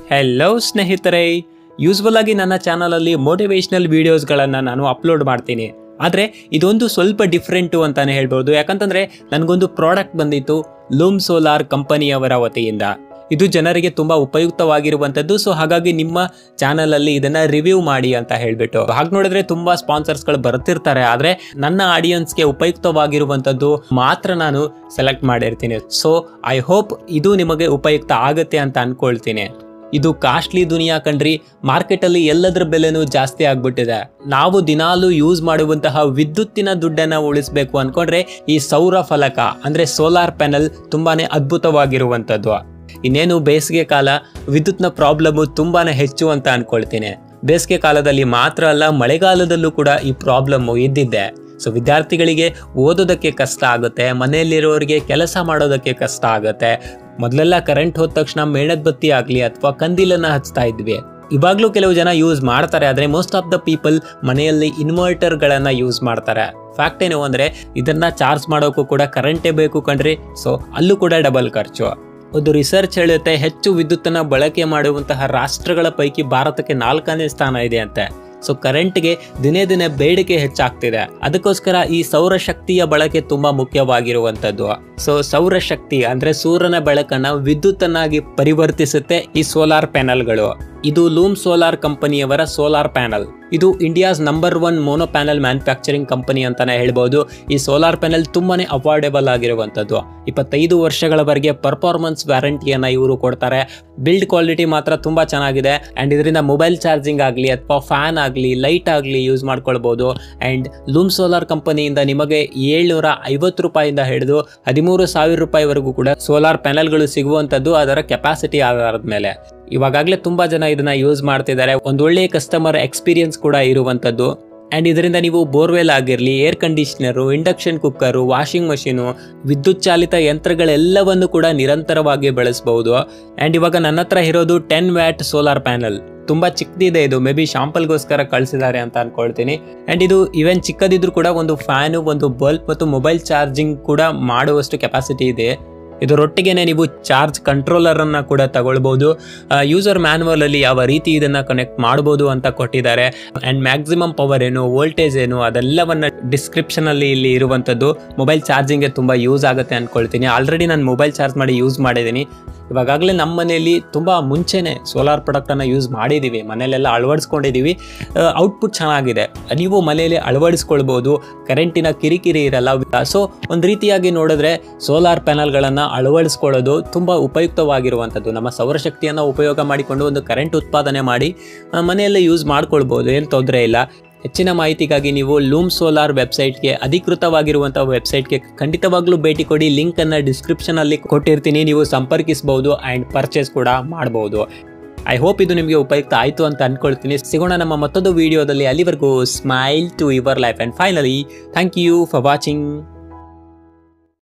hello ಸ್ನೇಹಿತರೆ usual ಆಗಿ ನನ್ನ ಚಾನಲಲ್ಲಿ ಮೋಟಿವೇಶ್ನಲ್ ವಿಡಿಯೋಸ್ಗಳನ್ನು ನಾನು ಅಪ್ಲೋಡ್ ಮಾಡ್ತೀನಿ ಆದರೆ ಇದೊಂದು ಸ್ವಲ್ಪ ಡಿಫ್ರೆಂಟು ಅಂತಾನೆ ಹೇಳ್ಬೋದು ಯಾಕಂತಂದರೆ ನನಗೊಂದು ಪ್ರಾಡಕ್ಟ್ ಬಂದಿತ್ತು ಲೂಮ್ ಸೋಲಾರ್ ಕಂಪನಿಯವರ ವತಿಯಿಂದ ಇದು ಜನರಿಗೆ ತುಂಬ ಉಪಯುಕ್ತವಾಗಿರುವಂಥದ್ದು ಸೊ ಹಾಗಾಗಿ ನಿಮ್ಮ ಚಾನಲಲ್ಲಿ ಇದನ್ನ ರಿವ್ಯೂ ಮಾಡಿ ಅಂತ ಹೇಳ್ಬಿಟ್ಟು ಹಾಗೆ ನೋಡಿದ್ರೆ ತುಂಬಾ ಸ್ಪಾನ್ಸರ್ಸ್ಗಳು ಬರ್ತಿರ್ತಾರೆ ಆದರೆ ನನ್ನ ಆಡಿಯನ್ಸ್ಗೆ ಉಪಯುಕ್ತವಾಗಿರುವಂಥದ್ದು ಮಾತ್ರ ನಾನು ಸೆಲೆಕ್ಟ್ ಮಾಡಿರ್ತೀನಿ ಸೊ ಐ ಹೋಪ್ ಇದು ನಿಮಗೆ ಉಪಯುಕ್ತ ಆಗುತ್ತೆ ಅಂತ ಅನ್ಕೊಳ್ತೀನಿ ಇದು ಕಾಸ್ಟ್ಲಿ ದುನಿಯಾ ಕಣ್ರಿ ಮಾರ್ಕೆಟಲ್ಲಿ ಎಲ್ಲದರ ಬೆಲೆನೂ ಜಾಸ್ತಿ ಆಗ್ಬಿಟ್ಟಿದೆ ನಾವು ದಿನಾಲು ಯೂಸ್ ಮಾಡುವಂತಹ ವಿದ್ಯುತ್ತಿನ ದುಡ್ಡನ್ನು ಉಳಿಸ್ಬೇಕು ಅನ್ಕೊಂಡ್ರೆ ಈ ಸೌರ ಫಲಕ ಅಂದ್ರೆ ಸೋಲಾರ್ ಪ್ಯಾನಲ್ ತುಂಬಾನೇ ಅದ್ಭುತವಾಗಿರುವಂಥದ್ದು ಇನ್ನೇನು ಬೇಸಿಗೆ ಕಾಲ ವಿದ್ಯುತ್ನ ಪ್ರಾಬ್ಲಮ್ಮು ತುಂಬಾನೇ ಹೆಚ್ಚು ಅಂತ ಅನ್ಕೊಳ್ತೀನಿ ಬೇಸಿಗೆ ಕಾಲದಲ್ಲಿ ಮಾತ್ರ ಅಲ್ಲ ಮಳೆಗಾಲದಲ್ಲೂ ಕೂಡ ಈ ಪ್ರಾಬ್ಲಮ್ಮು ಇದ್ದಿದ್ದೆ ಸೊ ವಿದ್ಯಾರ್ಥಿಗಳಿಗೆ ಓದೋದಕ್ಕೆ ಕಷ್ಟ ಆಗುತ್ತೆ ಮನೆಯಲ್ಲಿರೋರಿಗೆ ಕೆಲಸ ಮಾಡೋದಕ್ಕೆ ಕಷ್ಟ ಆಗುತ್ತೆ ಮೊದಲೆಲ್ಲ ಕರೆಂಟ್ ಹೋದ ತಕ್ಷಣ ಮೇಣದ ಬತ್ತಿ ಆಗಲಿ ಅಥವಾ ಕಂದಿಲನ್ನ ಹಚ್ತಾ ಇದ್ವಿ ಇವಾಗಲೂ ಕೆಲವು ಜನ ಯೂಸ್ ಮಾಡ್ತಾರೆ ಆದರೆ ಮೋಸ್ಟ್ ಆಫ್ ದ ಪೀಪಲ್ ಮನೆಯಲ್ಲಿ ಇನ್ವರ್ಟರ್ಗಳನ್ನು ಯೂಸ್ ಮಾಡ್ತಾರೆ ಫ್ಯಾಕ್ಟ್ ಏನು ಅಂದರೆ ಇದನ್ನ ಚಾರ್ಜ್ ಮಾಡೋಕ್ಕೂ ಕೂಡ ಕರೆಂಟೇ ಬೇಕು ಕಣ್ರಿ ಸೊ ಅಲ್ಲೂ ಕೂಡ ಡಬಲ್ ಖರ್ಚು ಒಂದು ರಿಸರ್ಚ್ ಹೇಳುತ್ತೆ ಹೆಚ್ಚು ವಿದ್ಯುತ್ತನ್ನು ಬಳಕೆ ಮಾಡುವಂತಹ ರಾಷ್ಟ್ರಗಳ ಪೈಕಿ ಭಾರತಕ್ಕೆ ನಾಲ್ಕನೇ ಸ್ಥಾನ ಇದೆ ಅಂತೆ ಸೊ ಕರೆಂಟ್ಗೆ ದಿನೇ ದಿನೇ ಬೇಡಿಕೆ ಹೆಚ್ಚಾಗ್ತಿದೆ ಅದಕ್ಕೋಸ್ಕರ ಈ ಸೌರಶಕ್ತಿಯ ಬಳಕೆ ತುಂಬಾ ಮುಖ್ಯವಾಗಿರುವಂತದ್ದು ಸೊ ಸೌರಶಕ್ತಿ ಅಂದ್ರೆ ಸೂರ್ಯನ ಬೆಳಕನ್ನ ವಿದ್ಯುತ್ತನ್ನಾಗಿ ಪರಿವರ್ತಿಸುತ್ತೆ ಈ ಸೋಲಾರ್ ಪ್ಯಾನಲ್ಗಳು ಇದು ಲೂಮ್ ಸೋಲಾರ್ ಕಂಪನಿಯವರ ಸೋಲಾರ್ ಪ್ಯಾನಲ್ ಇದು India's number one mono panel manufacturing company ಅಂತಾನೆ ಹೇಳ್ಬೋದು ಈ ಸೋಲಾರ್ ಪ್ಯಾನಲ್ ತುಂಬಾನೇ ಅಫೋರ್ಡೆಬಲ್ ಆಗಿರುವಂತದ್ದು ಇಪ್ಪತ್ತೈದು ವರ್ಷಗಳವರೆಗೆ ಪರ್ಫಾರ್ಮೆನ್ಸ್ ವ್ಯಾರಂಟಿಯನ್ನ ಇವರು ಕೊಡ್ತಾರೆ ಬಿಲ್ಡ್ ಕ್ವಾಲಿಟಿ ಮಾತ್ರ ತುಂಬಾ ಚೆನ್ನಾಗಿದೆ ಅಂಡ್ ಇದರಿಂದ ಮೊಬೈಲ್ ಚಾರ್ಜಿಂಗ್ ಆಗಲಿ ಅಥವಾ ಫ್ಯಾನ್ ಆಗಲಿ ಲೈಟ್ ಆಗಲಿ ಯೂಸ್ ಮಾಡ್ಕೊಳ್ಬಹುದು ಅಂಡ್ ಲೂಮ್ ಸೋಲಾರ್ ಕಂಪನಿಯಿಂದ ನಿಮಗೆ ಏಳ್ನೂರ ಐವತ್ತು ರೂಪಾಯಿಂದ ಹಿಡಿದು ಹದಿಮೂರು ಸಾವಿರ ರೂಪಾಯಿವರೆಗೂ ಕೂಡ ಸೋಲಾರ್ ಪ್ಯಾನಲ್ಗಳು ಸಿಗುವಂಥದ್ದು ಅದರ ಕೆಪಾಸಿಟಿ ಆಧಾರದ ಮೇಲೆ ಇವಾಗಲೇ ತುಂಬಾ ಜನ ಇದನ್ನ ಯೂಸ್ ಮಾಡ್ತಿದ್ದಾರೆ ಒಂದು ಒಳ್ಳೆಯ ಕಸ್ಟಮರ್ ಎಕ್ಸ್ಪೀರಿಯನ್ಸ್ ಕೂಡ ಇರುವಂಥದ್ದು ಆ್ಯಂಡ್ ಇದರಿಂದ ನೀವು ಬೋರ್ವೆಲ್ ಆಗಿರಲಿ air conditioner induction cooker washing machine ವಿದ್ಯುತ್ ಚಾಲಿತ ಯಂತ್ರಗಳೆಲ್ಲವನ್ನು ಕೂಡ ನಿರಂತರವಾಗಿ ಬೆಳೆಸಬಹುದು ಆ್ಯಂಡ್ ಇವಾಗ ನನ್ನ ಹತ್ರ ಇರೋದು ಟೆನ್ ವ್ಯಾಟ್ ಸೋಲಾರ್ ಪ್ಯಾನಲ್ ತುಂಬ ಚಿಕ್ಕದಿದೆ ಇದು ಮೇ ಬಿ ಶಾಂಪಲ್ಗೋಸ್ಕರ ಕಳಿಸಿದ್ದಾರೆ ಅಂತ ಅನ್ಕೊಳ್ತೀನಿ ಆ್ಯಂಡ್ ಇದು ಈವನ್ ಚಿಕ್ಕದಿದ್ರು ಕೂಡ ಒಂದು ಫ್ಯಾನು ಒಂದು ಬಲ್ಬ್ ಮತ್ತು ಮೊಬೈಲ್ ಚಾರ್ಜಿಂಗ್ ಕೂಡ ಮಾಡುವಷ್ಟು ಕೆಪಾಸಿಟಿ ಇದೆ ಇದರೊಟ್ಟಿಗೆನೆ ನೀವು ಚಾರ್ಜ್ ಕಂಟ್ರೋಲರ್ ಅನ್ನ ಕೂಡ ತಗೊಳ್ಬಹುದು ಯೂಸರ್ ಮ್ಯಾನುವಲ್ ಅಲ್ಲಿ ಯಾವ ರೀತಿ ಇದನ್ನ ಕನೆಕ್ಟ್ ಮಾಡಬಹುದು ಅಂತ ಕೊಟ್ಟಿದ್ದಾರೆ ಅಂಡ್ ಮ್ಯಾಕ್ಸಿಮಮ್ ಪವರ್ ಏನು ವೋಲ್ಟೇಜ್ ಏನು ಅದೆಲ್ಲವನ್ನ ಡಿಸ್ಕ್ರಿಪ್ಷನ್ ಅಲ್ಲಿ ಇಲ್ಲಿ ಇರುವಂತದ್ದು ಮೊಬೈಲ್ ಚಾರ್ಜಿಂಗ್ಗೆ ತುಂಬಾ ಯೂಸ್ ಆಗುತ್ತೆ ಅನ್ಕೊಳ್ತೀನಿ ಆಲ್ರೆಡಿ ನಾನು ಮೊಬೈಲ್ ಚಾರ್ಜ್ ಮಾಡಿ ಯೂಸ್ ಮಾಡಿದ್ದೀನಿ ಇವಾಗಲೇ ನಮ್ಮ ಮನೆಯಲ್ಲಿ ತುಂಬ ಮುಂಚೆನೆ ಸೋಲಾರ್ ಪ್ರಾಡಕ್ಟನ್ನು ಯೂಸ್ ಮಾಡಿದ್ದೀವಿ ಮನೆಯಲ್ಲೆಲ್ಲ ಅಳವಡಿಸ್ಕೊಂಡಿದ್ದೀವಿ ಔಟ್ಪುಟ್ ಚೆನ್ನಾಗಿದೆ ನೀವು ಮನೆಯಲ್ಲಿ ಅಳವಡಿಸ್ಕೊಳ್ಬೋದು ಕರೆಂಟಿನ ಕಿರಿಕಿರಿ ಇರಲ್ಲ ಸೊ ಒಂದು ರೀತಿಯಾಗಿ ನೋಡಿದ್ರೆ ಸೋಲಾರ್ ಪ್ಯಾನಲ್ಗಳನ್ನು ಅಳವಡಿಸ್ಕೊಳ್ಳೋದು ತುಂಬ ಉಪಯುಕ್ತವಾಗಿರುವಂಥದ್ದು ನಮ್ಮ ಸೌರಶಕ್ತಿಯನ್ನು ಉಪಯೋಗ ಮಾಡಿಕೊಂಡು ಒಂದು ಕರೆಂಟ್ ಉತ್ಪಾದನೆ ಮಾಡಿ ಆ, ಮನೆಯಲ್ಲೇ ಯೂಸ್ ಮಾಡ್ಕೊಳ್ಬೋದು ಏನು ತೊಂದರೆ ಇಲ್ಲ ಹೆಚ್ಚಿನ ಮಾಹಿತಿಗಾಗಿ ನೀವು ಲೂಮ್ ಸೋಲಾರ್ ವೆಬ್ಸೈಟ್ಗೆ ಅಧಿಕೃತವಾಗಿರುವಂಥ ವೆಬ್ಸೈಟ್ಗೆ ಖಂಡಿತವಾಗ್ಲೂ ಭೇಟಿ ಕೊಡಿ ಲಿಂಕನ್ನು ಡಿಸ್ಕ್ರಿಪ್ಷನಲ್ಲಿ ಕೊಟ್ಟಿರ್ತೀನಿ ನೀವು ಸಂಪರ್ಕಿಸಬಹುದು ಆ್ಯಂಡ್ ಪರ್ಚೇಸ್ ಕೂಡ ಮಾಡಬಹುದು ಐ ಹೋಪ್ ಇದು ನಿಮಗೆ ಉಪಯುಕ್ತ ಆಯಿತು ಅಂತ ಅನ್ಕೊಳ್ತೀನಿ ಸಿಗೋಣ ನಮ್ಮ ಮತ್ತೊಂದು ವಿಡಿಯೋದಲ್ಲಿ ಅಲ್ಲಿವರೆಗೂ smile to your life and finally thank you for watching